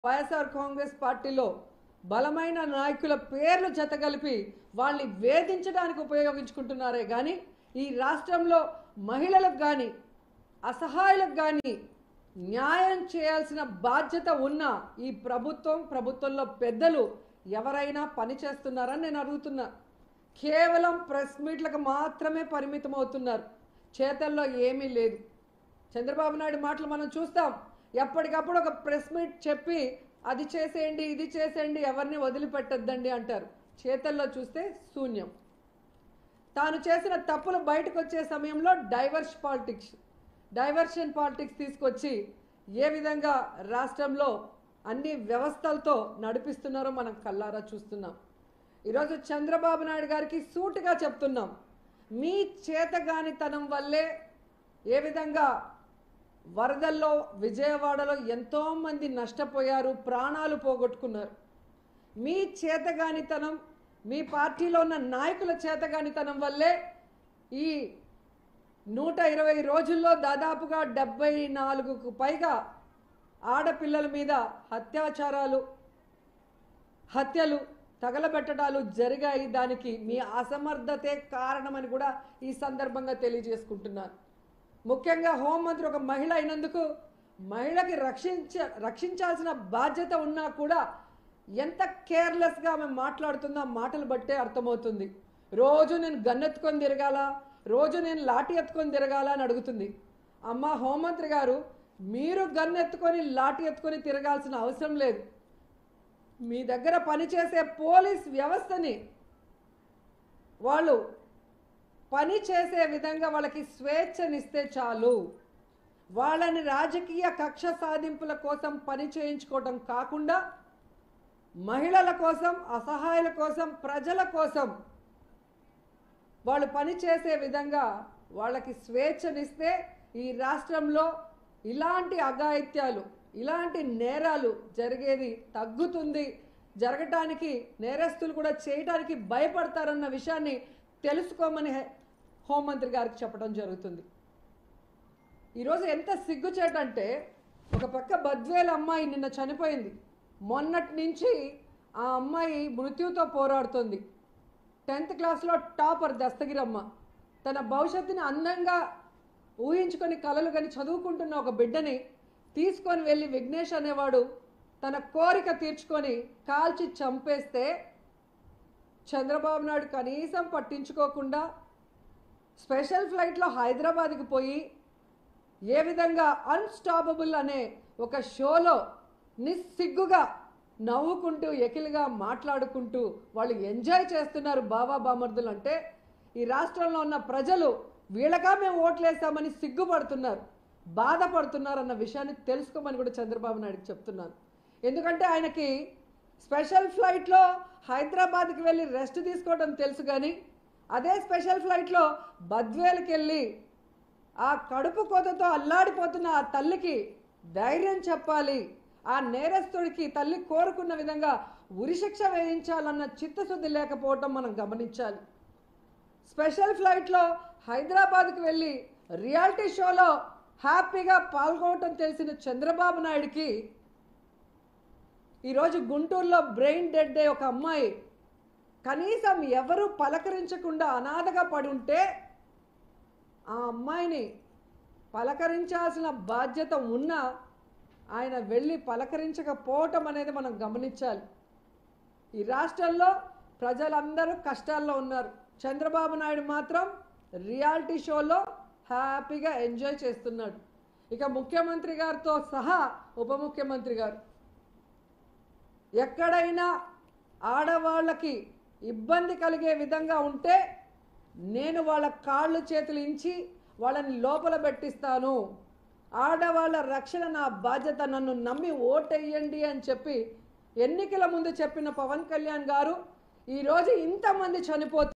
వైఎస్ఆర్ కాంగ్రెస్ పార్టీలో బలమైన నాయకుల పేర్లు జతగలిపి వాళ్ళని వేధించడానికి ఉపయోగించుకుంటున్నారే కానీ ఈ రాష్ట్రంలో మహిళలకు కానీ అసహాయులకు కానీ న్యాయం చేయాల్సిన బాధ్యత ఉన్న ఈ ప్రభుత్వం ప్రభుత్వంలో పెద్దలు ఎవరైనా పని చేస్తున్నారని నేను అడుగుతున్నా కేవలం ప్రెస్ మీట్లకు మాత్రమే పరిమితం అవుతున్నారు చేతల్లో ఏమీ లేదు చంద్రబాబు నాయుడు మాటలు మనం చూస్తాం ఎప్పటికప్పుడు ఒక ప్రెస్ మీట్ చెప్పి అది చేసేయండి ఇది చేసేయండి ఎవరిని వదిలిపెట్టద్దండి అంటారు చేతల్లో చూస్తే శూన్యం తాను చేసిన తప్పులు బయటకు వచ్చే సమయంలో డైవర్స్ పాలిటిక్స్ డైవర్షన్ పాలిటిక్స్ తీసుకొచ్చి ఏ విధంగా రాష్ట్రంలో అన్ని వ్యవస్థలతో నడిపిస్తున్నారో మనం కల్లారా చూస్తున్నాం ఈరోజు చంద్రబాబు నాయుడు గారికి సూటిగా చెప్తున్నాం మీ చేతగానితనం వల్లే ఏ విధంగా వరదల్లో విజయవాడలో ఎంతోమంది నష్టపోయారు ప్రాణాలు పోగొట్టుకున్నారు మీ చేతగానితనం మీ పార్టీలో ఉన్న నాయకుల చేతగానితనం వల్లే ఈ నూట ఇరవై రోజుల్లో దాదాపుగా డెబ్బై నాలుగుకు పైగా ఆడపిల్లల మీద అత్యాచారాలు హత్యలు తగలబెట్టడాలు జరిగాయి దానికి మీ అసమర్థతే కారణమని కూడా ఈ సందర్భంగా తెలియజేసుకుంటున్నాను ముఖ్యంగా హోంమంత్రి ఒక మహిళ అయినందుకు మహిళకి రక్షించ రక్షించాల్సిన బాధ్యత ఉన్నా కూడా ఎంత కేర్లెస్గా ఆమె మాట్లాడుతుందో ఆ మాటలు బట్టే అర్థమవుతుంది రోజు నేను గన్నెత్తుకొని తిరగాల రోజు నేను లాఠీ ఎత్తుకొని తిరగాల అని అడుగుతుంది అమ్మ హోంమంత్రి గారు మీరు గన్నెత్తుకొని లాఠీ ఎత్తుకొని తిరగాల్సిన అవసరం లేదు మీ దగ్గర పనిచేసే పోలీస్ వ్యవస్థని వాళ్ళు పని చేసే విధంగా వాళ్ళకి స్వేచ్ఛనిస్తే చాలు వాళ్ళని రాజకీయ కక్ష సాధింపుల కోసం పని చేయించుకోవడం కాకుండా మహిళల కోసం అసహాయుల కోసం ప్రజల కోసం వాళ్ళు పని చేసే విధంగా వాళ్ళకి స్వేచ్ఛనిస్తే ఈ రాష్ట్రంలో ఇలాంటి అఘాయిత్యాలు ఇలాంటి నేరాలు జరిగేది తగ్గుతుంది జరగటానికి నేరస్తులు కూడా చేయటానికి భయపడతారన్న విషయాన్ని తెలుసుకోమని హె- హోంమంత్రి గారికి చెప్పడం జరుగుతుంది ఈరోజు ఎంత సిగ్గుచేటంటే ఒక పక్క బద్వేల అమ్మాయి నిన్న చనిపోయింది మొన్నటి నుంచి ఆ అమ్మాయి మృత్యుతో పోరాడుతుంది టెన్త్ క్లాస్లో టాపర్ దస్తగిరమ్మ తన భవిష్యత్తుని అందంగా ఊహించుకొని కలలు కానీ చదువుకుంటున్న ఒక బిడ్డని తీసుకొని వెళ్ళి విఘ్నేష్ అనేవాడు తన కోరిక తీర్చుకొని కాల్చి చంపేస్తే చంద్రబాబు నాయుడు కనీసం పట్టించుకోకుండా స్పెషల్ ఫ్లైట్లో హైదరాబాద్కి పోయి ఏ విధంగా అన్స్టాపబుల్ అనే ఒక షోలో నిస్సిగ్గుగా నవ్వుకుంటూ ఎకిలిగా మాట్లాడుకుంటూ వాళ్ళు ఎంజాయ్ చేస్తున్నారు బాబా బామర్దులు అంటే ఈ రాష్ట్రంలో ఉన్న ప్రజలు వీళ్ళగా మేము ఓట్లేసామని సిగ్గుపడుతున్నారు బాధపడుతున్నారు అన్న విషయాన్ని తెలుసుకోమని కూడా చంద్రబాబు నాయుడుకి చెప్తున్నాను ఎందుకంటే ఆయనకి స్పెషల్ ఫ్లైట్లో హైదరాబాద్కి వెళ్ళి రెస్ట్ తీసుకోవడం తెలుసు కానీ అదే స్పెషల్ ఫ్లైట్లో బద్వేలుకి వెళ్ళి ఆ కడుపు కోతతో అల్లాడిపోతున్న ఆ తల్లికి ధైర్యం చెప్పాలి ఆ నేరస్తుడికి తల్లి కోరుకున్న విధంగా ఉరిశిక్ష వేయించాలన్న చిత్తశుద్ధి లేకపోవటం మనం గమనించాలి స్పెషల్ ఫ్లైట్లో హైదరాబాద్కి వెళ్ళి రియాలిటీ షోలో హ్యాపీగా పాల్గొనటం తెలిసిన చంద్రబాబు నాయుడికి ఈరోజు గుంటూరులో బ్రెయిన్ డెడ్ డే ఒక అమ్మాయి కనీసం ఎవరు పలకరించకుండా అనాథగా పడి ఉంటే ఆ అమ్మాయిని పలకరించాల్సిన బాధ్యత ఉన్నా ఆయన వెళ్ళి పలకరించకపోవటం అనేది మనం గమనించాలి ఈ రాష్ట్రంలో ప్రజలందరూ కష్టాల్లో ఉన్నారు చంద్రబాబు నాయుడు మాత్రం రియాలిటీ షోలో హ్యాపీగా ఎంజాయ్ చేస్తున్నాడు ఇక ముఖ్యమంత్రి గారితో సహా ఉప ముఖ్యమంత్రి గారు ఎక్కడైనా ఆడవాళ్ళకి ఇబ్బంది కలిగే విధంగా ఉంటే నేను వాళ్ళ కాళ్ళు చేతులు ఇంచి వాళ్ళని లోపల పెట్టిస్తాను ఆడవాళ్ళ రక్షణ నా బాధ్యత నన్ను నమ్మి ఓటెయ్యండి అని చెప్పి ఎన్నికల ముందు చెప్పిన పవన్ కళ్యాణ్ గారు ఈరోజు ఇంతమంది చనిపోతే